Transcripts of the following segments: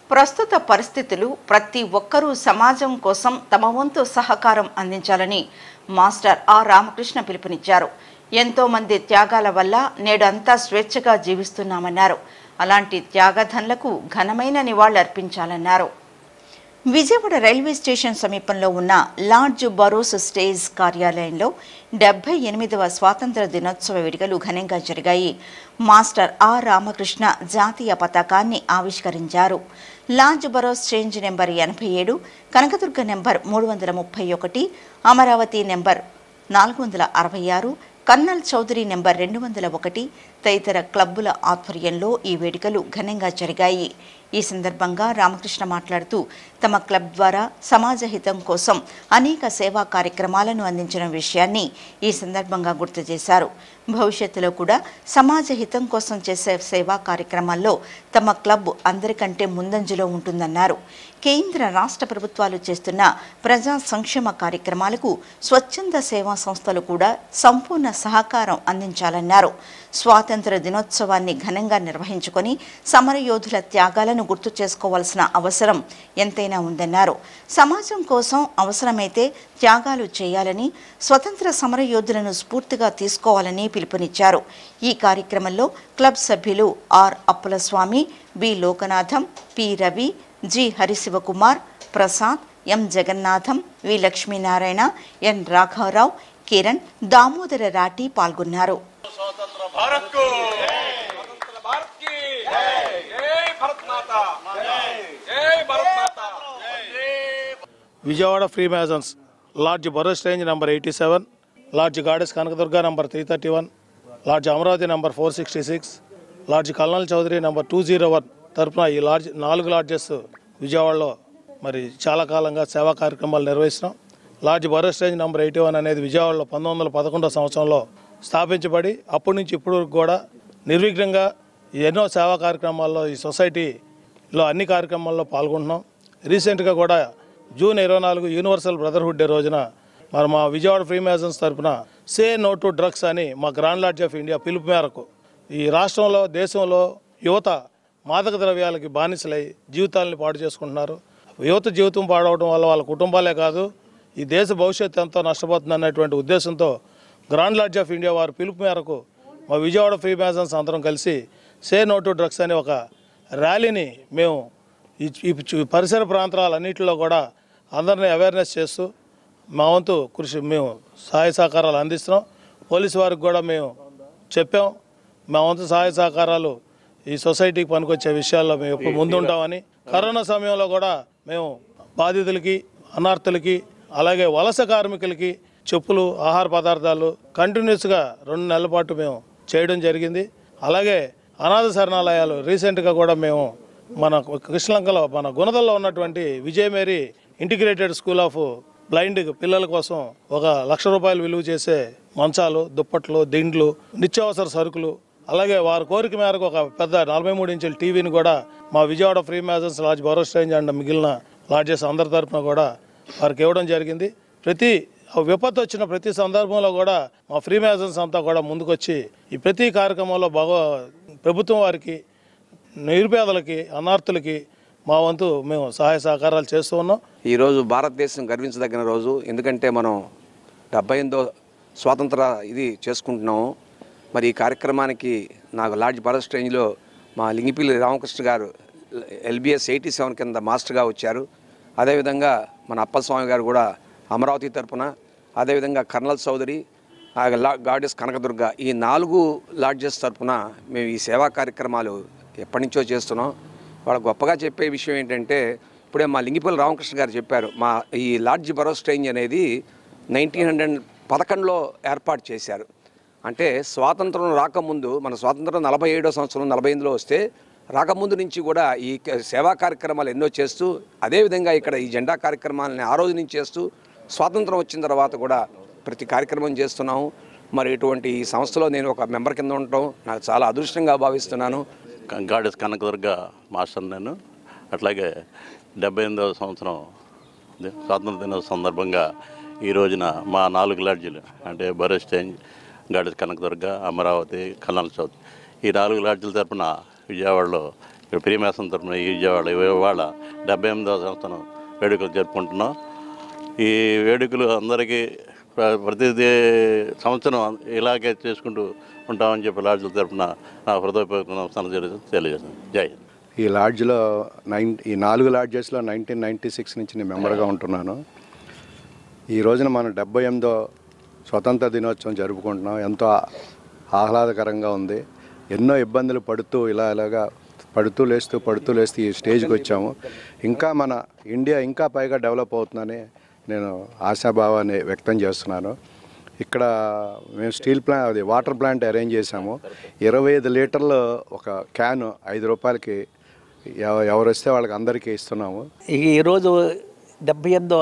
ప్రస్తుత పరిస్థితులు ప్రతి ఒక్కరూ సమాజం కోసం తమ వంతు సహకారం అందించాలని మాస్టర్ ఆర్ రామకృష్ణ పిలుపునిచ్చారు ఎంతో మంది త్యాగాల వల్ల నేడు అంతా స్వేచ్ఛగా జీవిస్తున్నామన్నారు అలాంటి త్యాగధన్లకు ఘనమైన నివాళులర్పించాలన్నారు విజయవాడ రైల్వే స్టేషన్ సమీపంలో ఉన్న లార్జ్ బరోస్ స్టేజ్ కార్యాలయంలో డెబ్బై ఎనిమిదవ స్వాతంత్ర దినోత్సవ వేడుకలు ఘనంగా జరిగాయి మాస్టర్ ఆర్ రామకృష్ణ జాతీయ పతాకాన్ని ఆవిష్కరించారు లార్జ్ బరోస్ చేంజ్ నెంబర్ ఎనభై ఏడు కనకదుర్గ నెంబర్ మూడు వందల ముప్పై ఒకటి అమరావతి నెంబర్ నాలుగు వందల అరవై ఆరు కన్నల్ చౌదరి నెంబర్ రెండు వందల ఒకటి తదితర క్లబ్బుల ఆధ్వర్యంలో ఈ వేడుకలు ఘనంగా జరిగాయి ఈ సందర్భంగా రామకృష్ణ మాట్లాడుతూ తమ క్లబ్ ద్వారా సమాజ హితం కోసం అనేక సేవా కార్యక్రమాలను అందించిన విషయాన్ని ఈ సందర్భంగా గుర్తు చేశారు భవిష్యత్తులో కూడా సమాజ హితం కోసం చేసే సేవా కార్యక్రమాల్లో తమ క్లబ్ అందరికంటే ముందంజలో ఉంటుందన్నారు కేంద్ర రాష్ట్ర ప్రభుత్వాలు చేస్తున్న ప్రజా సంక్షేమ కార్యక్రమాలకు స్వచ్ఛంద సేవా సంస్థలు కూడా సంపూర్ణ సహకారం అందించాలన్నారు స్వాతంత్ర దినోత్సవాన్ని ఘనంగా నిర్వహించుకొని సమరయోధుల త్యాగాలను గుర్తు చేసుకోవాల్సిన అవసరం ఎంతైనా ఉందన్నారు సమాజం కోసం అవసరమైతే త్యాగాలు చేయాలని స్వతంత్ర సమరయోధులను స్ఫూర్తిగా తీసుకోవాలని పిలుపునిచ్చారు ఈ కార్యక్రమంలో క్లబ్ సభ్యులు R Appalaswamy B Lokanatham P Ravi G Harisivakumar Prasad M Jagannatham V Lakshminarayana N రాఘవరావు కిరణ్ దామోదర రాటి పాల్గొన్నారు स्वतंत्र भारत को स्वतंत्र भारत की जय भारत माता जय भारत माता Vijayawada freemasons lodge Burrows range number eighty seven lodge goddess Kanakadurga number three thirty one lodge Amaravati number four sixty six lodge colonel Chowdary number two zero one తరఫున ఈ లార్జ్ నాలుగు లార్జెస్ విజయవాడలో మరి చాలా కాలంగా సేవా కార్యక్రమాలు నిర్వహిస్తున్నాం lodge Burrows range number eighty one అనేది విజయవాడలో పంతొమ్మిది వందల పదకొండో సంవత్సరంలో స్థాపించబడి అప్పటి నుంచి ఇప్పటి వరకు కూడా నిర్విఘ్నంగా ఎన్నో సేవా కార్యక్రమాల్లో ఈ సొసైటీలో అన్ని కార్యక్రమాల్లో పాల్గొంటున్నాం రీసెంట్గా కూడా జూన్ ఇరవై నాలుగు యూనివర్సల్ బ్రదర్హుడ్ డే రోజున మరి మా విజయవాడ ఫ్రీ మ్యాజన్స్ తరపున సే నో టు డ్రగ్స్ అని మా గ్రాండ్ లాడ్జ్ ఆఫ్ ఇండియా పిలుపు మేరకు ఈ రాష్ట్రంలో దేశంలో యువత మాదక ద్రవ్యాలకి బానిసలై జీవితాలని పాడు చేసుకుంటున్నారు యువత జీవితం పాడవడం వల్ల వాళ్ళ కుటుంబాలే కాదు ఈ దేశ భవిష్యత్తు ఎంతో నష్టపోతుంది అన్నటువంటి ఉద్దేశంతో గ్రాండ్ లాడ్జ్ ఆఫ్ ఇండియా వారి పిలుపు మేరకు మా విజయవాడ ఫ్రీ మ్యాజన్స్ అందరం కలిసి సే నో టు డ్రగ్స్ అనే ఒక ర్యాలీని మేము ఈ ఈ చు- పరిసర ప్రాంతాలన్నింటిలో కూడా అందరినీ అవేర్నెస్ చేస్తూ మా వంతు కృషి మేము సహాయ సహకారాలు అందిస్తున్నాం పోలీసు వారికి కూడా మేము చెప్పాం మా వంతు సహాయ సహకారాలు ఈ సొసైటీకి పనికొచ్చే విషయాల్లో మేము ఎప్పుడు ముందుంటామని కరోనా సమయంలో కూడా మేము బాధితులకి అనార్థులకి అలాగే వలస కార్మికులకి చెప్పులు ఆహార పదార్థాలు కంటిన్యూస్గా రెండు నెలల పాటు మేము చేయడం జరిగింది అలాగే అనాథ శరణాలయాలు రీసెంట్గా కూడా మేము మన కృష్ణలంకలో మన గుణదల్లో ఉన్నటువంటి Vijaya Mary integrated school of blind పిల్లల కోసం ఒక లక్ష రూపాయలు విలువ చేసే మంచాలు దుప్పట్లు దిండ్లు నిత్యావసర సరుకులు అలాగే వారి కోరిక మేరకు ఒక పెద్ద నలభై మూడు ఇంచుల టీవీని కూడా మా Vijayawada freemasons lodge Burrows range and మిగిలిన లాడ్జెస్ అందరి తరఫున కూడా వారికి ఇవ్వడం జరిగింది ప్రతి విపత్తు వచ్చిన ప్రతి సందర్భంలో కూడా మా ఫ్రీ మ్యాజన్స్ అంతా కూడా ముందుకొచ్చి ఈ ప్రతి కార్యక్రమంలో బాగా ప్రభుత్వం వారికి నిరుపేదలకి అనార్థులకి మా వంతు మేము సహాయ సహకారాలు చేస్తూ ఉన్నాం ఈరోజు భారతదేశం గర్వించదగిన రోజు ఎందుకంటే మనం డెబ్బై ఎనిమిదో స్వాతంత్ర ఇది చేసుకుంటున్నాము మరి ఈ కార్యక్రమానికి నాకు లార్జ్ ఫారెస్ట్ రేంజ్లో మా లింగిపిల్లి రామకృష్ణ గారు ఎల్బిఎస్ ఎయిటీ సెవెన్ కింద మాస్టర్గా వచ్చారు అదేవిధంగా మన అప్పస్వామి గారు కూడా అమరావతి తరపున అదేవిధంగా కర్నల్ చౌదరి ఆ లా- గాడెస్ కనకదుర్గ ఈ నాలుగు లాడ్జెస్ తరపున మేము ఈ సేవా కార్యక్రమాలు ఎప్పటి నుంచో చేస్తున్నాం వాళ్ళ గొప్పగా చెప్పే విషయం ఏంటంటే ఇప్పుడే మా లింగిపల్లి రామకృష్ణ గారు చెప్పారు మా ఈ లాడ్జ్ బరోస్ రేంజ్ అనేది నైన్టీన్ హండ్రెడ్ పదకొండులో ఏర్పాటు చేశారు అంటే స్వాతంత్రం రాకముందు మన స్వాతంత్రం నలభై ఏడో సంవత్సరం నలభై ఎనిమిదిలో వస్తే రాకముందు నుంచి కూడా ఈ క- సేవా కార్యక్రమాలు ఎన్నో చేస్తూ అదేవిధంగా ఇక్కడ ఈ జెండా కార్యక్రమాలని ఆ రోజు నుంచి చేస్తూ స్వాతంత్రం వచ్చిన తర్వాత కూడా ప్రతి కార్యక్రమం చేస్తున్నాము మరి ఇటువంటి ఈ సంస్థలో నేను ఒక మెంబర్ కింద ఉండటం నాకు చాలా అదృష్టంగా భావిస్తున్నాను గాడెస్ కనకదుర్గ మాస్టర్ నేను అట్లాగే డెబ్బై ఎనిమిదవ సంవత్సరం ది- స్వాతంత్ర దినోత్సవ సందర్భంగా ఈ రోజున మా నాలుగు లాడ్జీలు అంటే Burrows range goddess Kanakadurga Amaravati కల్లాల చౌత్ ఈ నాలుగు లాడ్జీల తరపున విజయవాడలో ఇక్కడ ప్రియమేసం తరపున ఈ విజయవాడ ఇవాళ డెబ్బై ఎనిమిదవ సంవత్సరం వేడుకలు జరుపుకుంటున్నాం ఈ వేడుకలు అందరికీ ప్ర- ప్రతి దే- సంవత్సరం ఇలాగే చేసుకుంటూ ఉంటామని చెప్పి లాడ్జ్ల తరపున నా హృదయపూర్వక నమస్కారం తెలియ- తెలియజేస్తాను జై హింద్ ఈ లాడ్జ్లో నైన్ ఈ నాలుగు లాడ్జెస్లో నైన్టీన్ నైంటీ సిక్స్ నుంచి నేను మెంబర్గా ఉంటున్నాను ఈ రోజున మనం డెబ్బై ఎనిమిదో స్వతంత్ర దినోత్సవం జరుపుకుంటున్నాం ఎంతో ఆహ్లాదకరంగా ఉంది ఎన్నో ఇబ్బందులు పడుతూ ఇలా ఇలాగా పడుతూ లేస్తూ పడుతూ లేస్తూ ఈ స్టేజ్కి వచ్చాము ఇంకా మన ఇండియా ఇంకా పైగా డెవలప్ అవుతుందని నేను ఆశాభావాన్ని వ్యక్తం చేస్తున్నాను ఇక్కడ మేము స్టీల్ ప్లాంట్ అది వాటర్ ప్లాంట్ అరేంజ్ చేసాము ఇరవై ఐదు లీటర్లు ఒక క్యాన్ ఐదు రూపాయలకి ఎవ- ఎవరు వస్తే వాళ్ళకి అందరికీ ఇస్తున్నాము ఈ ఈరోజు డెబ్బై ఎనిమిదవ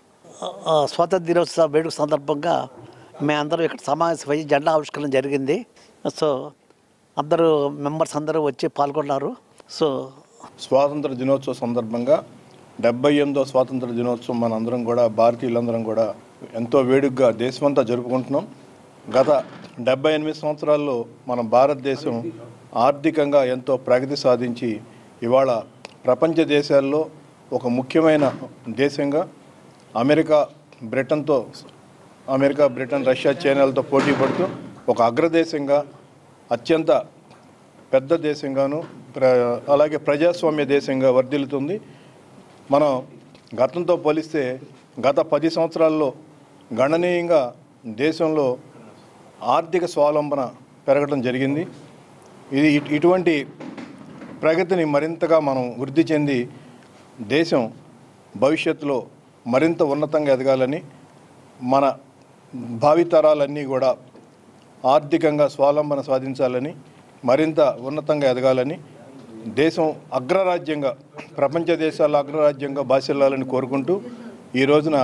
ఆ, స్వాతంత్ర దినోత్సవ వేడుక సందర్భంగా మేమందరం ఇక్కడ సమావేశమై జెండా ఆవిష్కరణ జరిగింది సో అందరూ మెంబర్స్ అందరూ వచ్చి పాల్గొన్నారు సో స్వాతంత్ర దినోత్సవ సందర్భంగా డెబ్బై ఎనిమిదో స్వాతంత్ర దినోత్సవం మనందరం కూడా భారతీయులందరం కూడా ఎంతో వేడుకగా దేశమంతా జరుపుకుంటున్నాం గత డెబ్బై ఎనిమిది సంవత్సరాల్లో మన భారతదేశం ఆర్థికంగా ఎంతో ప్రగతి సాధించి ఇవాళ ప్రపంచ దేశాల్లో ఒక ముఖ్యమైన దేశంగా అమెరికా బ్రిటన్తో అమెరికా బ్రిటన్ రష్యా చైనాలతో పోటీ పడుతూ ఒక అగ్రదేశంగా అత్యంత పెద్ద దేశంగాను ప్ర అలాగే ప్రజాస్వామ్య దేశంగా వర్ధిల్లుతుంది మనం గతంతో పోలిస్తే గత పది సంవత్సరాల్లో గణనీయంగా దేశంలో ఆర్థిక స్వావలంబన పెరగడం జరిగింది ఇది ఇట్- ఇటువంటి ప్రగతిని మరింతగా మనం వృద్ధి చెంది దేశం భవిష్యత్తులో మరింత ఉన్నతంగా ఎదగాలని మన భావితరాలన్నీ కూడా ఆర్థికంగా స్వావలంబన సాధించాలని మరింత ఉన్నతంగా ఎదగాలని దేశం అగ్రరాజ్యంగా ప్రపంచ దేశాల అగ్రరాజ్యంగా బాసిల్లాలని కోరుకుంటూ ఈ రోజున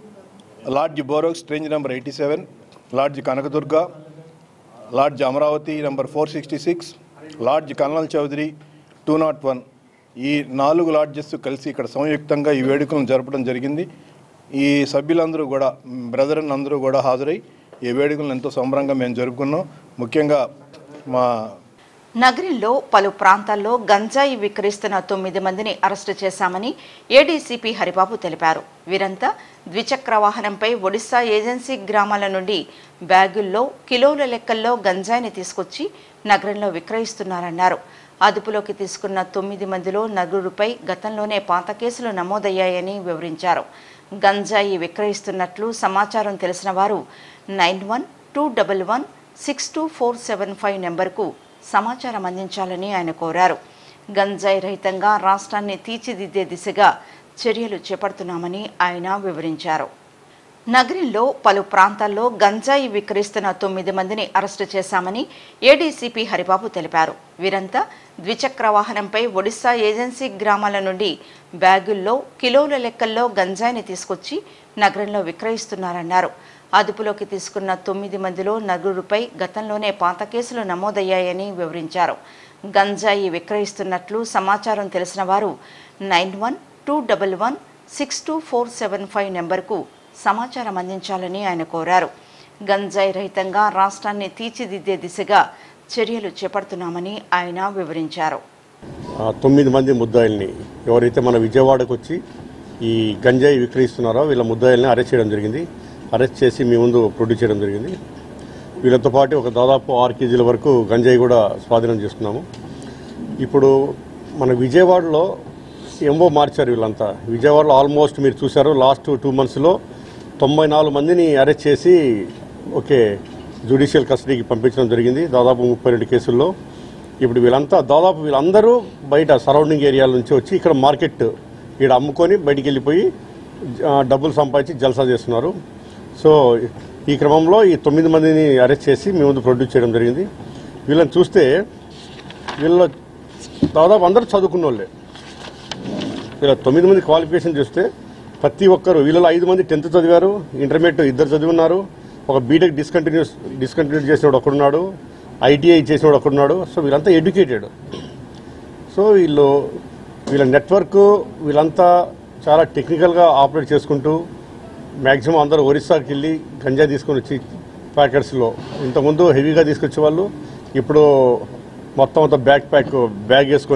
lodge Burrows range number eighty seven lodge Kanakadurga lodge Amaravati number four sixty six lodge colonel Chowdary two naught one ఈ నాలుగు లాడ్జెస్ కలిసి ఇక్కడ సంయుక్తంగా ఈ వేడుకలను జరపడం జరిగింది ఈ సభ్యులందరూ కూడా బ్రదరన్ అందరూ కూడా హాజరై ఈ వేడుకలను ఎంతో సంబరంగా మేము జరుపుకున్నాం ముఖ్యంగా మా నగరంలో పలు ప్రాంతాల్లో గంజాయి విక్రయిస్తున్న తొమ్మిది మందిని అరెస్టు చేశామని ఏడీసీపీ హరిబాబు తెలిపారు వీరంతా ద్విచక్ర వాహనంపై ఒడిశా ఏజెన్సీ గ్రామాల నుండి బ్యాగుల్లో కిలోల లెక్కల్లో గంజాయిని తీసుకొచ్చి నగరంలో విక్రయిస్తున్నారన్నారు అదుపులోకి తీసుకున్న తొమ్మిది మందిలో నలుగురుపై గతంలోనే పాత కేసులు నమోదయ్యాయని వివరించారు గంజాయి విక్రయిస్తున్నట్లు సమాచారం తెలిసిన వారు nine one two double one six two four seven five నెంబర్కు సమాచారం అందించాలని ఆయన కోరారు గంజాయి రహితంగా రాష్ట్రాన్ని తీర్చిదిద్దే దిశగా చర్యలు చేపడుతున్నామని ఆయన వివరించారు నగరంలో పలు ప్రాంతాల్లో గంజాయి విక్రయిస్తున్న తొమ్మిది మందిని అరెస్టు చేశామని ఏడీసీపీ హరిబాబు తెలిపారు వీరంతా ద్విచక్ర వాహనంపై ఒడిశా ఏజెన్సీ గ్రామాల నుండి బ్యాగుల్లో కిలోల లెక్కల్లో గంజాయిని తీసుకొచ్చి నగరంలో విక్రయిస్తున్నారన్నారు అదుపులోకి తీసుకున్న తొమ్మిది మందిలో నలుగురుపై గతంలోనే పాత కేసులు నమోదయ్యాయని వివరించారు గంజాయి విక్రయిస్తున్నట్లు సమాచారం తెలిసిన వారు nine one two double one six two four seven five నెంబర్కు సమాచారం అందించాలని ఆయన కోరారు గంజాయి రహితంగా రాష్ట్రాన్ని తీర్చిదిద్దే దిశగా చర్యలు చేపడుతున్నామని ఆయన వివరించారు ఆ తొమ్మిది మంది ముద్దాయిల్ని ఎవరైతే మన విజయవాడకు వచ్చి ఈ గంజాయి విక్రయిస్తున్నారో వీళ్ళ ముద్దాయిల్ని అరెస్ట్ చేయడం జరిగింది అరెస్ట్ చేసి మీ ముందు ప్రొడ్యూస్ చేయడం జరిగింది వీళ్ళతో పాటు ఒక దాదాపు ఆరు కేజీల వరకు గంజాయి కూడా స్వాధీనం చేసుకున్నాము ఇప్పుడు మన విజయవాడలో ఎంఓ మార్చారు వీళ్ళంతా విజయవాడలో ఆల్మోస్ట్ మీరు చూశారు లాస్ట్ టూ మంత్స్లో తొంభై నాలుగు మందిని అరెస్ట్ చేసి ఓకే జ్యుడిషియల్ కస్టడీకి పంపించడం జరిగింది దాదాపు ముప్పై రెండు కేసుల్లో ఇప్పుడు వీళ్ళంతా దాదాపు వీళ్ళందరూ బయట సరౌండింగ్ ఏరియాల నుంచి వచ్చి ఇక్కడ మార్కెట్ ఇక్కడ అమ్ముకొని బయటికి వెళ్ళిపోయి ఆ, డబ్బులు సంపాదించి జల్సా చేస్తున్నారు సో ఈ క్రమంలో ఈ తొమ్మిది మందిని అరెస్ట్ చేసి మీ ముందు ప్రొడ్యూస్ చేయడం జరిగింది వీళ్ళని చూస్తే వీళ్ళ దాదాపు అందరూ చదువుకున్న వాళ్ళే వీళ్ళ తొమ్మిది మంది క్వాలిఫికేషన్ చూస్తే ప్రతి ఒక్కరు వీళ్ళలో ఐదు మంది టెన్త్ చదివారు ఇంటర్మీడియట్ ఇద్దరు చదివి ఉన్నారు ఒక బీటెక్ డిస్కంటిన్యూస్ డిస్కంటిన్యూ చేసినోడు ఒకడున్నాడు ఐటీఐ చేసినోడు ఒకడున్నాడు సో వీళ్ళంతా ఎడ్యుకేటెడ్ సో వీళ్ళు వీళ్ళ నెట్వర్క్ వీళ్ళంతా చాలా టెక్నికల్గా ఆపరేట్ చేసుకుంటూ మ్యాక్సిమం అందరూ ఒరిస్సాకి వెళ్ళి గంజా తీసుకొని వచ్చి ప్యాకెట్స్లో ఇంతకుముందు హెవీగా తీసుకొచ్చే వాళ్ళు ఇప్పుడు మొత్తం అంతా బ్యాక్ ప్యాక్ బ్యాగ్ వేసుకొని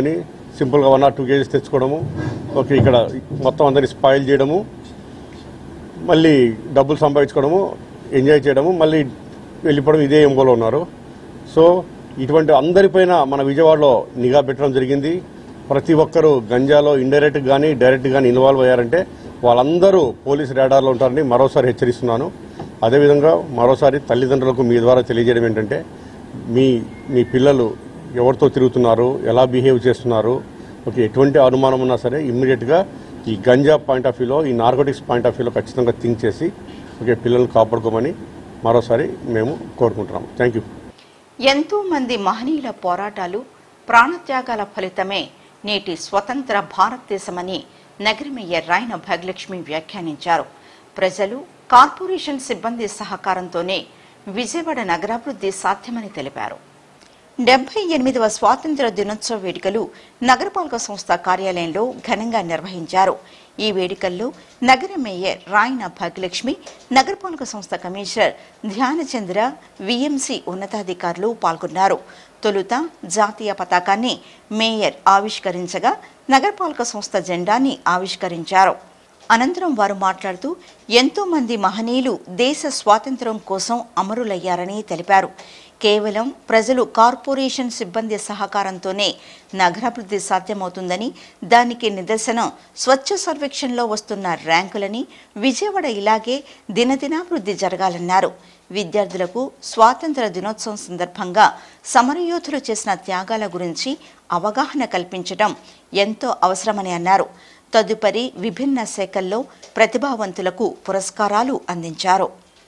సింపుల్గా వన్ ఆర్ టూ కేజీస్ తెచ్చుకోవడము ఓకే ఇక్కడ మొత్తం అందరినీ స్పాయిల్ చేయడము మళ్ళీ డబ్బులు సంపాదించుకోవడము ఎంజాయ్ చేయడము మళ్ళీ వెళ్ళిపోవడం ఇదే ఎంబోలో ఉన్నారు సో ఇటువంటి అందరిపైన మన విజయవాడలో నిఘా పెట్టడం జరిగింది ప్రతి ఒక్కరూ గంజాలో ఇండైరెక్ట్ కానీ డైరెక్ట్ కానీ ఇన్వాల్వ్ అయ్యారంటే వాళ్ళందరూ పోలీస్ రాడార్లో ఉంటారని మరోసారి హెచ్చరిస్తున్నాను అదేవిధంగా మరోసారి తల్లిదండ్రులకు మీ ద్వారా తెలియజేయడం ఏంటంటే మీ మీ పిల్లలు ఎవరితో తిరుగుతున్నారు ఎలా బిహేవ్ చేస్తున్నారు ఓకే ఎటువంటి అనుమానం ఉన్నా సరే ఇమ్మీడియట్గా ఈ గంజా పాయింట్ ఆఫ్ వ్యూలో ఈ నార్కోటిక్స్ పాయింట్ ఆఫ్ వ్యూలో ఖచ్చితంగా థింక్ చేసి ఓకే పిల్లల్ని కాపాడుకోమని మరోసారి మేము కోరుకుంటున్నాం థ్యాంక్ యూ ఎంతో మంది మహనీయుల పోరాటాలు ప్రాణత్యాగాల ఫలితమే నేటి స్వతంత్ర భారతదేశమని నగర మేయర్ రాయన భాగ్యలక్ష్మి వ్యాఖ్యానించారు ప్రజలు కార్పొరేషన్ సిబ్బంది సహకారంతోనే విజయవాడ నగరాభివృద్ధి సాధ్యమని తెలిపారు డెబ్బై ఎనిమిదవ స్వాతంత్ర దినోత్సవ వేడుకలు నగరపాలక సంస్థ కార్యాలయంలో ఘనంగా నిర్వహించారు ఈ వేడుకల్లో నగర మేయర్ రాయన భాగ్యలక్ష్మి నగరపాలక సంస్థ కమిషనర్ ధ్యానచంద్ర విఎంసి ఉన్నతాధికారులు పాల్గొన్నారు తొలుత జాతీయ పతాకాన్ని మేయర్ ఆవిష్కరించగా నగరపాలక సంస్థ జెండాని ఆవిష్కరించారు అనంతరం వారు మాట్లాడుతూ ఎంతో మంది మహనీయులు దేశ స్వాతంత్ర్యం కోసం అమరులయ్యారని తెలిపారు కేవలం ప్రజలు కార్పొరేషన్ సిబ్బంది సహకారంతోనే నగరాభివృద్ధి సాధ్యమవుతుందని దానికి నిదర్శనం స్వచ్ఛ సర్వేక్షణలో వస్తున్న ర్యాంకులని విజయవాడ ఇలాగే దినదినాభివృద్ధి జరగాలన్నారు విద్యార్థులకు స్వాతంత్ర దినోత్సవం సందర్భంగా సమరయోధులు చేసిన త్యాగాల గురించి అవగాహన కల్పించడం ఎంతో అవసరమని అన్నారు తదుపరి విభిన్న శాఖల్లో ప్రతిభావంతులకు పురస్కారాలు అందించారు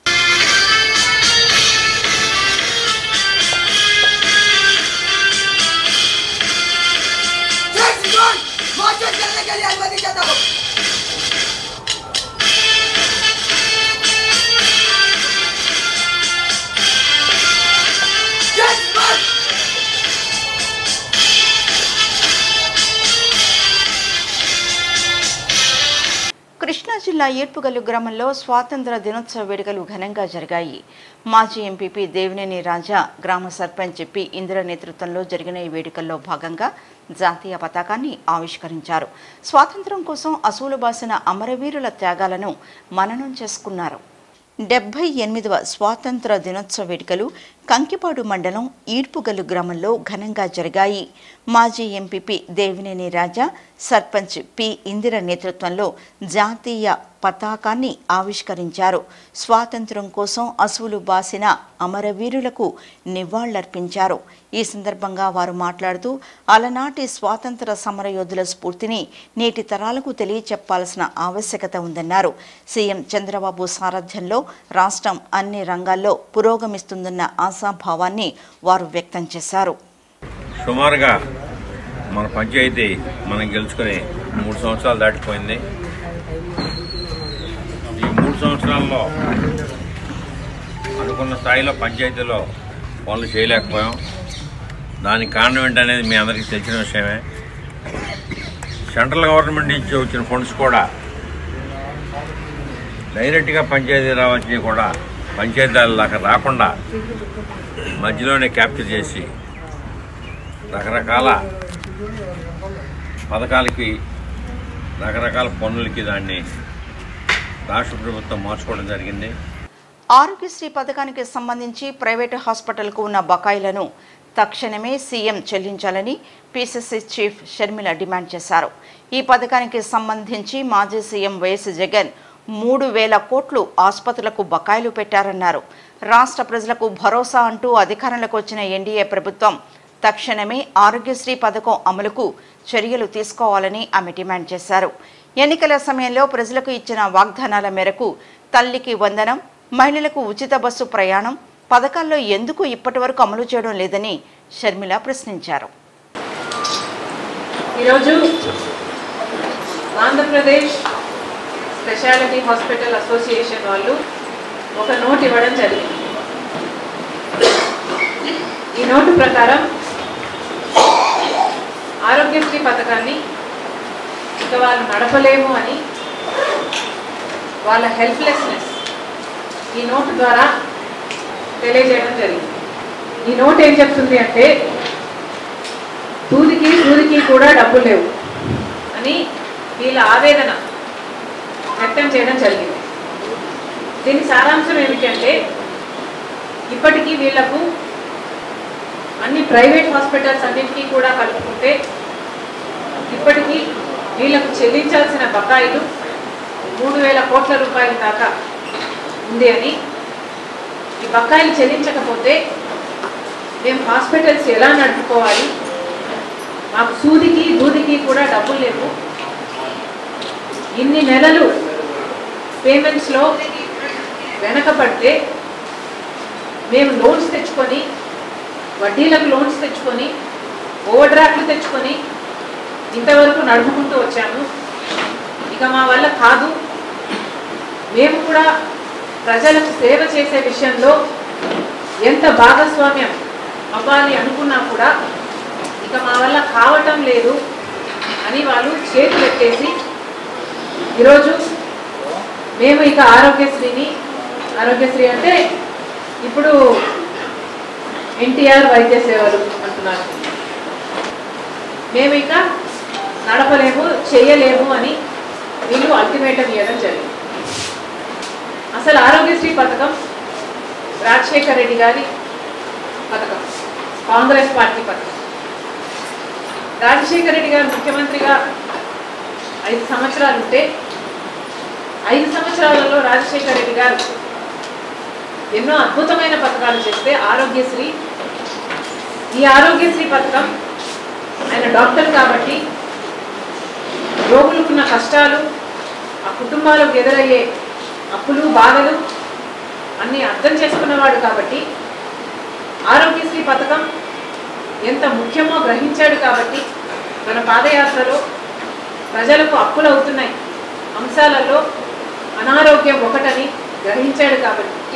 मार्केट करने के लिए अनुमति देता हूँ जय श्रीमान కృష్ణా జిల్లా ఏడ్పుగల్లు గ్రామంలో స్వాతంత్ర దినోత్సవ వేడుకలు ఘనంగా జరిగాయి మాజీ ఎంపీపీ దేవినేని రాజా గ్రామ సర్పంచ్ పి ఇందిర నేతృత్వంలో జరిగిన ఈ వేడుకల్లో భాగంగా జాతీయ పతాకాన్ని ఆవిష్కరించారు స్వాతంత్ర్యం కోసం అసూలు బాసిన అమరవీరుల త్యాగాలను మననం చేసుకున్నారు డెబ్బై ఎనిమిదవ స్వాతంత్ర దినోత్సవ వేడుకలు కంకిపాడు మండలం ఈడ్పుగల్లు గ్రామంలో ఘనంగా జరిగాయి మాజీ ఎంపీపీ దేవినేని రాజా సర్పంచ్ పి ఇందిర నేతృత్వంలో జాతీయ పతాకాన్ని ఆవిష్కరించారు స్వాతంత్ర్యం కోసం అసువులు బాసిన అమరవీరులకు నివాళులర్పించారు ఈ సందర్భంగా వారు మాట్లాడుతూ అలనాటి స్వాతంత్ర సమరయోధుల స్ఫూర్తిని నేటి తరాలకు తెలియచెప్పాల్సిన ఆవశ్యకత ఉందన్నారు సీఎం చంద్రబాబు సారథ్యంలో రాష్ట్రం అన్ని రంగాల్లో పురోగమిస్తుందన్న ఆశాభావాన్ని వారు వ్యక్తం చేశారు సుమారుగా మన పంచాయతీ మనం గెలుచుకుని మూడు సంవత్సరాలు దాటిపోయింది ఈ మూడు సంవత్సరాల్లో అనుకున్న స్థాయిలో పంచాయతీలో పనులు చేయలేకపోయాం దానికి కారణం ఏంటనేది మీ అందరికీ తెలిసిన విషయమే సెంట్రల్ గవర్నమెంట్ నుంచి వచ్చిన ఫండ్స్ కూడా డైరెక్ట్గా పంచాయతీ రావాల్సినవి కూడా పంచాయతీల దాకా రాకుండా మధ్యలోనే క్యాప్చర్ చేసి రకరకాల పథకాలకి రకరకాల పన్నులకి దాన్ని రాష్ట్ర ప్రభుత్వం మార్చుకోవడం జరిగింది ఆరోగ్యశ్రీ పథకానికి సంబంధించి ప్రైవేటు హాస్పిటల్కు ఉన్న బకాయిలను తక్షణమే సీఎం చెల్లించాలని పీసీసీ చీఫ్ షర్మిల డిమాండ్ చేశారు ఈ పథకానికి సంబంధించి మాజీ సీఎం వైఎస్ జగన్ మూడు వేల కోట్లు ఆసుపత్రులకు బకాయిలు పెట్టారన్నారు రాష్ట్ర ప్రజలకు భరోసా అంటూ అధికారంలోకి వచ్చిన ఎన్డీఏ ప్రభుత్వం తక్షణమే ఆరోగ్యశ్రీ పథకం అమలుకు చర్యలు తీసుకోవాలని ఆమె డిమాండ్ చేశారు ఎన్నికల సమయంలో ప్రజలకు ఇచ్చిన వాగ్దానాల మేరకు తల్లికి వందనం మహిళలకు ఉచిత బస్సు ప్రయాణం పథకాల్లో ఎందుకు ఇప్పటివరకు అమలు చేయడం లేదని షర్మిల ప్రశ్నించారు ఈరోజు ఆంధ్రప్రదేశ్ స్పెషాలిటీ హాస్పిటల్ అసోసియేషన్ వాళ్ళు ఒక నోట్ ఇవ్వడం జరిగింది ఈ నోటు ప్రకారం ఆరోగ్యశ్రీ పథకాన్ని ఇక వాళ్ళు నడపలేము అని వాళ్ళ హెల్ప్లెస్నెస్ ఈ నోటు ద్వారా తెలియజేయడం జరిగింది ఈ నోట్ ఏం చెప్తుంది అంటే తూదికి సూదికి కూడా డబ్బులు లేవు అని వీళ్ళ ఆవేదన వ్యక్తం చేయడం జరిగింది దీని సారాంశం ఏమిటంటే ఇప్పటికీ వీళ్లకు అన్ని ప్రైవేట్ హాస్పిటల్స్ అన్నింటికీ కూడా కలుపుకుంటే ఇప్పటికీ వీళ్ళకు చెల్లించాల్సిన బకాయిలు మూడు వేల కోట్ల రూపాయల దాకా ఉంది అని ఈ బకాయిలు చెల్లించకపోతే మేము హాస్పిటల్స్ ఎలా నడుపుకోవాలి మాకు సూదికి దూదికి కూడా డబ్బులు లేవు ఇన్ని నెలలు పేమెంట్స్లో వెనకబడితే మేము లోన్స్ తెచ్చుకొని వడ్డీలకు లోన్స్ తెచ్చుకొని ఓవర్ డ్రాఫ్ట్లు తెచ్చుకొని ఇంతవరకు నడుపుకుంటూ వచ్చాము ఇక మా వల్ల కాదు మేము కూడా ప్రజలకు సేవ చేసే విషయంలో ఎంత భాగస్వామ్యం అవ్వాలి అనుకున్నా కూడా ఇక మా వల్ల కావటం లేదు అని వాళ్ళు చేతులు ఎత్తేసి ఈరోజు మేము ఇక ఆరోగ్యశ్రీని ఆరోగ్యశ్రీ అంటే ఇప్పుడు ఎన్టీఆర్ వైద్య సేవలు అంటున్నారు మేము ఇక నడపలేము చేయలేము అని వీళ్ళు అల్టిమేటం ఇవ్వడం జరిగింది అసలు ఆరోగ్యశ్రీ పథకం రాజశేఖర్ రెడ్డి గారి పథకం కాంగ్రెస్ పార్టీ పథకం రాజశేఖర రెడ్డి గారు ముఖ్యమంత్రిగా ఐదు సంవత్సరాలు ఉంటే ఐదు సంవత్సరాలలో రాజశేఖర రెడ్డి గారు ఎన్నో అద్భుతమైన పథకాలు చేస్తే ఆరోగ్యశ్రీ ఈ ఆరోగ్యశ్రీ పథకం ఆయన డాక్టర్ కాబట్టి రోగులకున్న కష్టాలు ఆ కుటుంబాలకు ఎదురయ్యే అప్పులు బాధలు అన్నీ అర్థం చేసుకున్నవాడు కాబట్టి ఆరోగ్యశ్రీ పథకం ఎంత ముఖ్యమో గ్రహించాడు కాబట్టి మన పాదయాత్రలో ప్రజలకు అప్పులు అవుతున్నాయి అంశాలలో అనారోగ్యం ఒకటని గ్రహించాడు కాబట్టి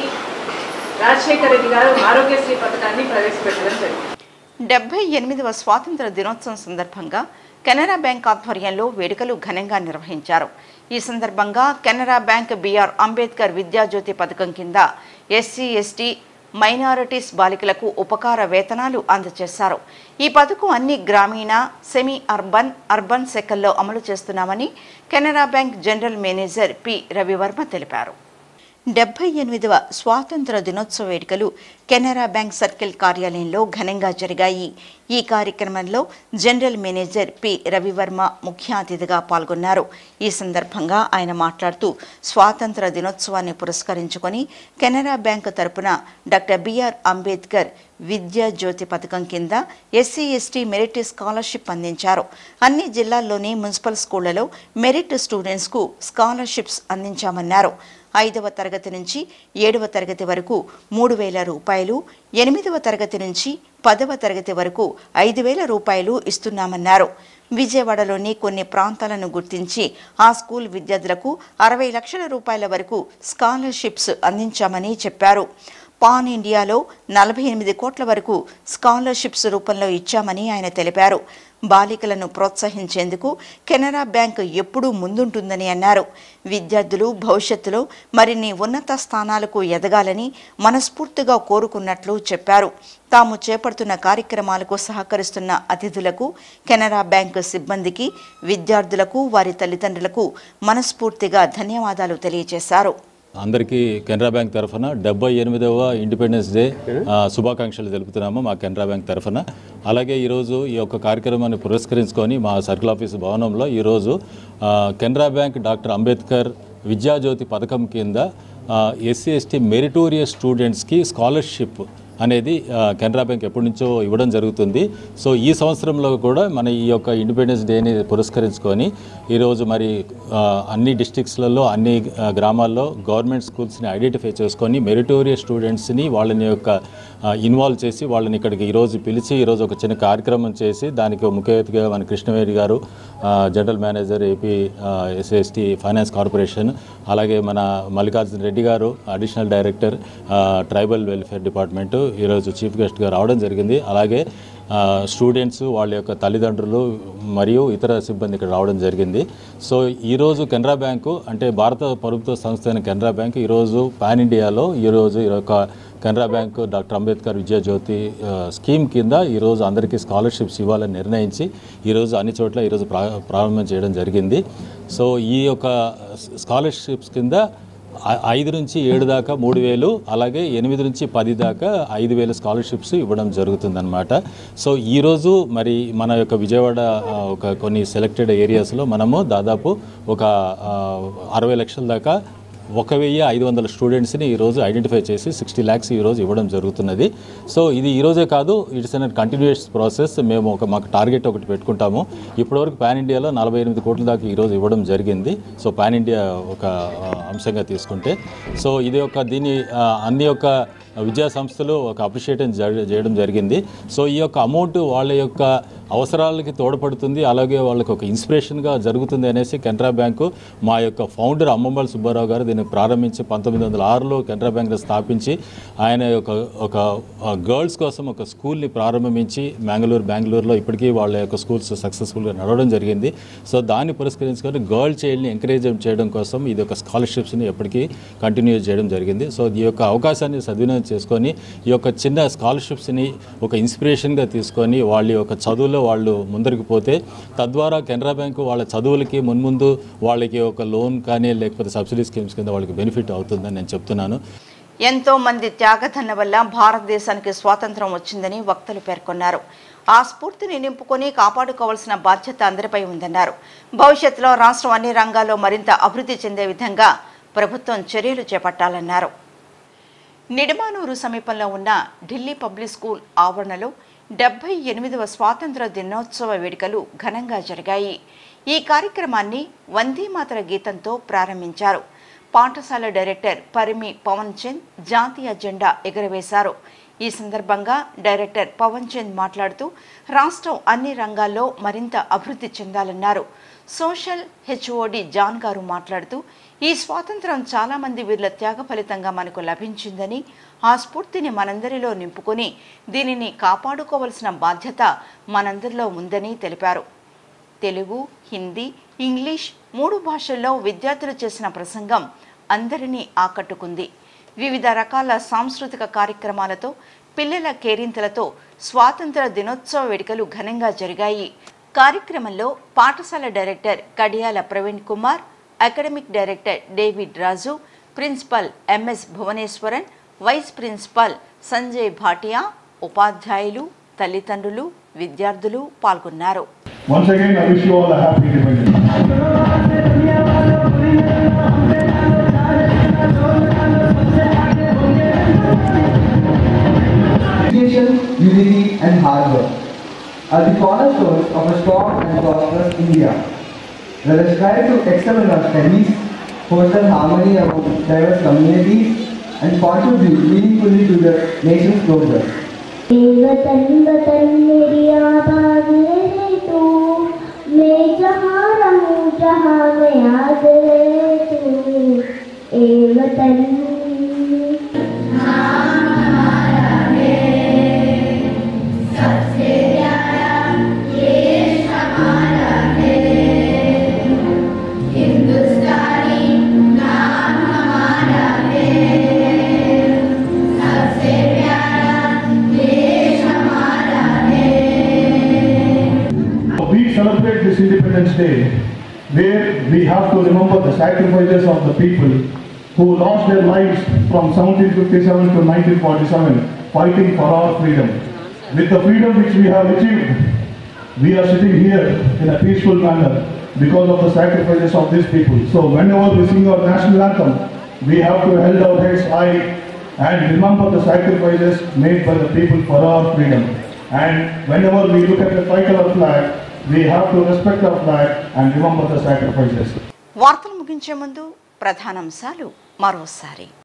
రాజశేఖర రెడ్డి గారు ఆరోగ్యశ్రీ పథకాన్ని ప్రవేశపెట్టడం జరిగింది డెబ్బై ఎనిమిదవ స్వాతంత్ర దినోత్సవం సందర్భంగా కెనరా బ్యాంక్ ఆధ్వర్యంలో వేడుకలు ఘనంగా నిర్వహించారు ఈ సందర్భంగా కెనరా బ్యాంక్ బిఆర్ అంబేద్కర్ విద్యాజ్యోతి పథకం కింద ఎస్సీ ఎస్టీ మైనారిటీస్ బాలికలకు ఉపకార వేతనాలు అందజేశారు ఈ పథకం అన్ని గ్రామీణ సెమీ అర్బన్ అర్బన్ శాఖల్లో అమలు చేస్తున్నామని Canara bank general manager P Ravivarma తెలిపారు డెబ్బై ఎనిమిదవ స్వాతంత్ర దినోత్సవ వేడుకలు కెనరా బ్యాంక్ సర్కిల్ కార్యాలయంలో ఘనంగా జరిగాయి ఈ కార్యక్రమంలో జనరల్ మేనేజర్ పి రవివర్మ ముఖ్య అతిథిగా పాల్గొన్నారు ఈ సందర్భంగా ఆయన మాట్లాడుతూ స్వాతంత్ర దినోత్సవాన్ని పురస్కరించుకొని కెనరా బ్యాంక్ తరపున డాక్టర్ బిఆర్ అంబేద్కర్ విద్యా జ్యోతి పథకం కింద ఎస్సీ ఎస్టీ మెరిట్ స్కాలర్షిప్ అందించారు అన్ని జిల్లాల్లోని మున్సిపల్ స్కూళ్లలో మెరిట్ స్టూడెంట్స్కు స్కాలర్షిప్స్ అందించామన్నారు ఐదవ తరగతి నుంచి ఏడవ తరగతి వరకు మూడు వేల రూపాయలు ఎనిమిదవ తరగతి నుంచి పదవ తరగతి వరకు ఐదు వేల రూపాయలు ఇస్తున్నామన్నారు విజయవాడలోని కొన్ని ప్రాంతాలను గుర్తించి ఆ స్కూల్ విద్యార్థులకు అరవై లక్షల రూపాయల వరకు స్కాలర్షిప్స్ అందించామని చెప్పారు పాన్ ఇండియాలో నలభై ఎనిమిది కోట్ల వరకు స్కాలర్షిప్స్ రూపంలో ఇచ్చామని ఆయన తెలిపారు బాలికలను ప్రోత్సహించేందుకు కెనరా బ్యాంక్ ఎప్పుడూ ముందుంటుందని అన్నారు విద్యార్థులు భవిష్యత్తులో మరిన్ని ఉన్నత స్థానాలకు ఎదగాలని మనస్ఫూర్తిగా కోరుకున్నట్లు చెప్పారు తాము చేపడుతున్న కార్యక్రమాలకు సహకరిస్తున్న అతిథులకు కెనరా బ్యాంక్ సిబ్బందికి విద్యార్థులకు వారి తల్లిదండ్రులకు మనస్ఫూర్తిగా ధన్యవాదాలు తెలియజేశారు అందరికీ కెనరా బ్యాంక్ తరఫున డెబ్బై ఎనిమిదవ ఇండిపెండెన్స్ డే ఆ, శుభాకాంక్షలు తెలుపుతున్నాము మా కెనరా బ్యాంక్ తరఫున అలాగే ఈరోజు ఈ యొక్క కార్యక్రమాన్ని పురస్కరించుకొని మా సర్కిల్ ఆఫీస్ భవనంలో ఈరోజు ఆ, కెనరా బ్యాంక్ డాక్టర్ అంబేద్కర్ విద్యాజ్యోతి పథకం కింద ఎస్సీ ఎస్టీ మెరిటోరియస్ స్టూడెంట్స్కి స్కాలర్షిప్ అనేది ఆ, కెనరా బ్యాంక్ ఎప్పటి నుంచో ఇవ్వడం జరుగుతుంది సో ఈ సంవత్సరంలో కూడా మన ఈ యొక్క ఇండిపెండెన్స్ డేని పురస్కరించుకొని ఈరోజు మరి ఆ, అన్ని డిస్టిక్స్లలో అన్ని ఆ, గ్రామాల్లో గవర్నమెంట్ స్కూల్స్ని ఐడెంటిఫై చేసుకొని మెరిటోరియస్ స్టూడెంట్స్ని వాళ్ళని యొక్క ఇన్వాల్వ్ చేసి వాళ్ళని ఇక్కడికి ఈరోజు పిలిచి ఈరోజు ఒక చిన్న కార్యక్రమం చేసి దానికి ఒక ముఖ్య అతిథిగా మన కృష్ణవేణి గారు ఆ, general manager AP SST finance corporation అలాగే మన మల్లికార్జున రెడ్డి గారు అడిషనల్ డైరెక్టర్ ఆ, ట్రైబల్ వెల్ఫేర్ డిపార్ట్మెంట్ ఈరోజు చీఫ్ గెస్ట్గా రావడం జరిగింది అలాగే ఆ, స్టూడెంట్స్ వాళ్ళ యొక్క తల్లిదండ్రులు మరియు ఇతర సిబ్బంది ఇక్కడ రావడం జరిగింది సో ఈరోజు కెనరా బ్యాంకు అంటే భారత ప్రభుత్వ సంస్థ అయిన కెనరా బ్యాంకు ఈరోజు పాన్ ఇండియాలో ఈరోజు ఈ యొక్క కెనరా బ్యాంకు డాక్టర్ అంబేద్కర్ విద్యాజ్యోతి ఆ, స్కీమ్ కింద ఈరోజు అందరికీ స్కాలర్షిప్స్ ఇవ్వాలని నిర్ణయించి ఈరోజు అన్ని చోట్ల ఈరోజు ప్రా ప్రారంభం చేయడం జరిగింది సో ఈ యొక్క స్కాలర్షిప్స్ కింద ఐ- ఐదు నుంచి ఏడు దాకా మూడు వేలు అలాగే ఎనిమిది నుంచి పది దాకా ఐదు వేల స్కాలర్షిప్స్ ఇవ్వడం జరుగుతుందన్నమాట సో ఈరోజు మరి మన యొక్క విజయవాడ ఆ, ఒక కొన్ని సెలెక్టెడ్ ఏరియాస్లో మనము దాదాపు ఒక ఆ, అరవై లక్షల దాకా ఒక వెయ్యి ఐదు వందల స్టూడెంట్స్ని ఈరోజు ఐడెంటిఫై చేసి సిక్స్టీ ల్యాక్స్ ఈరోజు ఇవ్వడం జరుగుతున్నది సో ఇది ఈరోజే కాదు ఇట్స్ అన్ కంటిన్యూస్ ప్రాసెస్ మేము ఒక మాకు టార్గెట్ ఒకటి పెట్టుకుంటాము ఇప్పటివరకు పాన్ ఇండియాలో నలభై ఎనిమిది కోట్ల దాకా ఈరోజు ఇవ్వడం జరిగింది సో పాన్ ఇండియా ఒక ఆ, అంశంగా తీసుకుంటే సో ఇది ఒక దీని ఆ, అన్ని యొక్క విద్యా సంస్థలు ఒక అప్రిషియేట్ చేయడం జరిగింది సో ఈ యొక్క అమౌంట్ వాళ్ళ యొక్క అవసరాలకి తోడ్పడుతుంది అలాగే వాళ్ళకి ఒక ఇన్స్పిరేషన్గా జరుగుతుంది అనేసి కెనరా బ్యాంకు మా యొక్క ఫౌండర్ అమ్మమ్మల సుబ్బారావు గారు దీన్ని ప్రారంభించి పంతొమ్మిది వందల ఆరులో కెనరా బ్యాంక్ని స్థాపించి ఆయన ఒక ఒక గర్ల్స్ కోసం ఒక స్కూల్ని ప్రారంభించి మ్యాంగళూరు బెంగళూరులో ఇప్పటికీ వాళ్ళ యొక్క స్కూల్స్ సక్సెస్ఫుల్గా నడవడం జరిగింది సో దాన్ని పురస్కరించుకొని గర్ల్ చైల్డ్ని ఎంకరేజ్ చేయడం కోసం ఇది ఒక స్కాలర్షిప్స్ని ఎప్పటికీ కంటిన్యూ చేయడం జరిగింది సో ఈ యొక్క అవకాశాన్ని సద్వినియోగం చేసుకొని ఈ యొక్క చిన్న స్కాలర్షిప్స్ని ఒక ఇన్స్పిరేషన్గా తీసుకొని వాళ్ళ యొక్క చదువులో వాళ్ళు ముందరికి పోతే తద్వారా కెనరా బ్యాంకు వాళ్ళ చదువులకి మున్ముందు వాళ్ళకి ఒక లోన్ కానీ లేకపోతే సబ్సిడీ స్కీమ్స్ కింద వాళ్ళకి బెనిఫిట్ అవుతుందని నేను చెప్తున్నాను ఎంతో మంది త్యాగధన వల్ల భారతదేశానికి స్వాతంత్రం వచ్చిందని వక్తలు పేర్కొన్నారు ఆ స్ఫూర్తిని నింపుకొని కాపాడుకోవాల్సిన బాధ్యత అందరిపై ఉందన్నారు భవిష్యత్తులో రాష్ట్రం అన్ని రంగాల్లో మరింత అభివృద్ధి చెందే విధంగా ప్రభుత్వం చర్యలు చేపట్టాలన్నారు నిడమానూరు సమీపంలో ఉన్న ఢిల్లీ పబ్లిక్ స్కూల్ ఆవరణలో డెబ్బై ఎనిమిదవ స్వాతంత్ర దినోత్సవ వేడుకలు ఘనంగా జరిగాయి ఈ కార్యక్రమాన్ని వందేమాతర గీతంతో ప్రారంభించారు పాఠశాల డైరెక్టర్ పరిమి పవన్ చంద్ జాతీయ జెండా ఎగురవేశారు ఈ సందర్భంగా డైరెక్టర్ పవన్ చంద్ మాట్లాడుతూ రాష్ట్రం అన్ని రంగాల్లో మరింత అభివృద్ధి చెందాలన్నారు సోషల్ హెచ్ఓడి జాన్ గారు మాట్లాడుతూ ఈ స్వాతంత్రం చాలా మంది వీళ్ళ త్యాగ ఫలితంగా మనకు లభించిందని ఆ స్ఫూర్తిని మనందరిలో నింపుకొని దీనిని కాపాడుకోవలసిన బాధ్యత మనందరిలో ఉందని తెలిపారు తెలుగు హిందీ ఇంగ్లీష్ మూడు భాషల్లో విద్యార్థులు చేసిన ప్రసంగం అందరినీ ఆకట్టుకుంది వివిధ రకాల సాంస్కృతిక కార్యక్రమాలతో పిల్లల కేరింతలతో స్వాతంత్ర దినోత్సవ వేడుకలు ఘనంగా జరిగాయి కార్యక్రమంలో పాఠశాల director Kadiyala Praveen Kumar academic director David Raju principal MS Bhuvaneswaran vice principal Sanjay Bhatia ఉపాధ్యాయులు తల్లిదండ్రులు విద్యార్థులు పాల్గొన్నారు Once again, I wish you all a happy Independence Day. Education, unity, and hard work are the cornerstones of a strong and prosperous India. Let us strive to excel in our studies, foster harmony among diverse communities, and contribute meaningfully to the nation's progress. वतन वतन मेरी आबाद है तू मैं जहाँ रहूँ जहाँ मैं याद है तू ए वतन सबसे प्यारा देश हमारा है हिंदुस्तानी नाम हमारा है सबसे प्यारा देश हमारा है We celebrate this Independence Day where we have to remember the sacrifices of the people who lost their lives from 1757 to 1947 fighting for our freedom. With the freedom which we have achieved, we are sitting here in a peaceful manner because of the sacrifices of these people. So whenever we sing our national anthem, we have to hold our heads high and remember the sacrifices made by the people for our freedom. And whenever we look at the tricolor flag, we have to respect our flag and remember the sacrifices. వార్తలు ముగించే ముందు ప్రధానాంశాలు మరోసారి